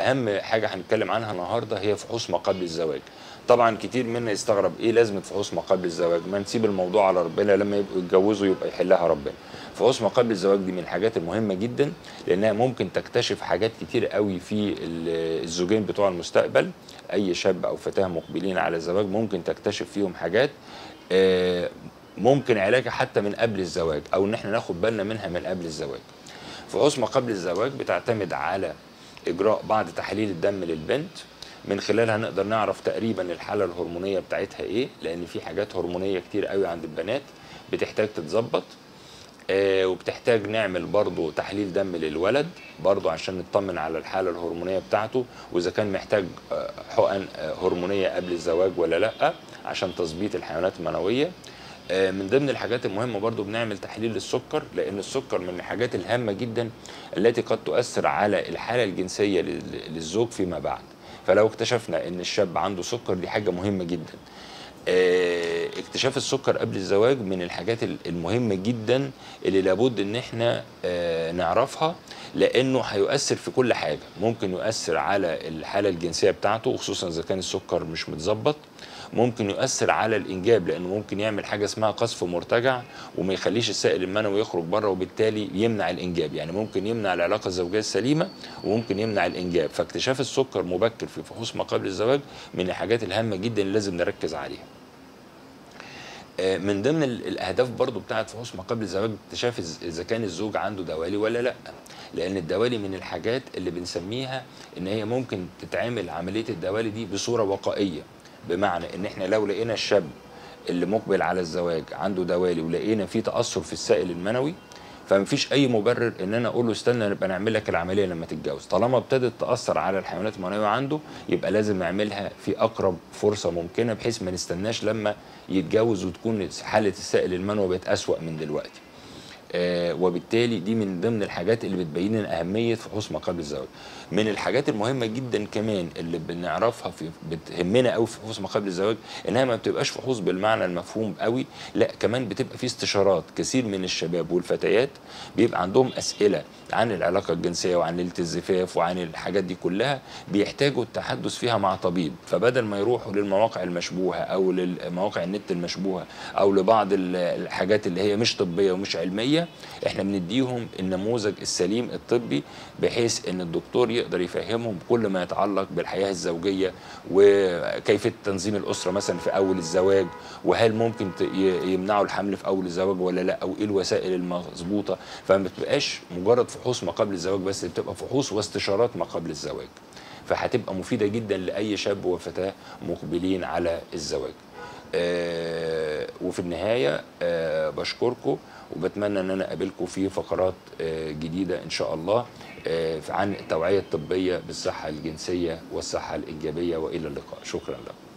اهم حاجه هنتكلم عنها النهارده هي فحوص ما قبل الزواج طبعا كتير منا يستغرب ايه لازمه فحوص ما قبل الزواج ما نسيب الموضوع على ربنا لما يبقوا يتجوزوا يبقى يحلها ربنا فحوص ما قبل الزواج دي من الحاجات المهمه جدا لانها ممكن تكتشف حاجات كتير قوي في ال- الزوجين بتوع المستقبل اي شاب او فتاه مقبلين على الزواج ممكن تكتشف فيهم حاجات آه، ممكن علاجها حتى من قبل الزواج او ان احنا ناخد بالنا منها من قبل الزواج فحوص ما قبل الزواج بتعتمد على اجراء بعض تحاليل الدم للبنت من خلالها نقدر نعرف تقريبا الحاله الهرمونيه بتاعتها ايه لان في حاجات هرمونيه كتير قوي عند البنات بتحتاج تتظبط آه، وبتحتاج نعمل برضو تحليل دم للولد برضو عشان نطمن على الحالة الهرمونية بتاعته وإذا كان محتاج آه، حقن آه، هرمونية قبل الزواج ولا لأ عشان تظبيط الحيوانات المنوية آه، من ضمن الحاجات المهمة برضو بنعمل تحليل للسكر لأن السكر من الحاجات الهامة جدا التي قد تؤثر على الحالة الجنسية لل- للزوج فيما بعد فلو اكتشفنا ان الشاب عنده سكر دي حاجة مهمة جدا آه، اكتشاف السكر قبل الزواج من الحاجات ال- المهمة جدا اللي لابد ان احنا آه، نعرفها لانه هيؤثر في كل حاجة ممكن يؤثر على الحالة الجنسية بتاعته وخصوصا اذا كان السكر مش متظبط ممكن يؤثر على الانجاب لانه ممكن يعمل حاجه اسمها قذف مرتجع وما يخليش السائل المنوي يخرج بره وبالتالي يمنع الانجاب يعني ممكن يمنع العلاقه الزوجيه السليمه وممكن يمنع الانجاب فاكتشاف السكر مبكر في فحوص ما قبل الزواج من الحاجات الهامه جدا اللي لازم نركز عليها آه، من ضمن ال- الاهداف برضو بتاعت فحوص ما قبل الزواج اكتشاف إز- اذا كان الزوج عنده دوالي ولا لا لان الدوالي من الحاجات اللي بنسميها ان هي ممكن تتعمل عمليه الدوالي دي بصوره وقائيه بمعنى ان احنا لو لقينا الشاب اللي مقبل على الزواج عنده دوالي ولقينا فيه تاثر في السائل المنوي فمفيش اي مبرر ان انا اقول له استنى نبقى نعمل لك العمليه لما تتجوز طالما ابتدت تاثر على الحيوانات المنويه عنده يبقى لازم نعملها في اقرب فرصه ممكنه بحيث ما نستناش لما يتجوز وتكون حاله السائل المنوي بقت اسوا من دلوقتي آه، وبالتالي دي من ضمن الحاجات اللي بتبين لنا اهميه فحوص ما قبل الزواج من الحاجات المهمه جدا كمان اللي بنعرفها في بتهمنا قوي في فحوص ما قبل الزواج انها ما بتبقاش فحوص بالمعنى المفهوم قوي لا كمان بتبقى في استشارات كثير من الشباب والفتيات بيبقى عندهم اسئله عن العلاقه الجنسيه وعن ليله الزفاف وعن الحاجات دي كلها بيحتاجوا التحدث فيها مع طبيب فبدل ما يروحوا للمواقع المشبوهه او للمواقع النت المشبوهه او لبعض ال- الحاجات اللي هي مش طبيه ومش علميه احنا بنديهم النموذج السليم الطبي بحيث ان الدكتور يقدر يفهمهم كل ما يتعلق بالحياه الزوجيه وكيفيه تنظيم الاسره مثلا في اول الزواج وهل ممكن ت- ي- يمنعوا الحمل في اول الزواج ولا لا او ايه الوسائل المظبوطه فما بتبقاش مجرد فحوص ما قبل الزواج بس بتبقى فحوص واستشارات ما قبل الزواج فهتبقى مفيده جدا لاي شاب وفتاه مقبلين على الزواج آه، وفي النهايه آه، بشكركم وبتمنى ان انا اقابلكم في فقرات آه، جديده ان شاء الله آه، عن التوعيه الطبيه بالصحه الجنسيه والصحه الايجابيه والى اللقاء شكرا لكم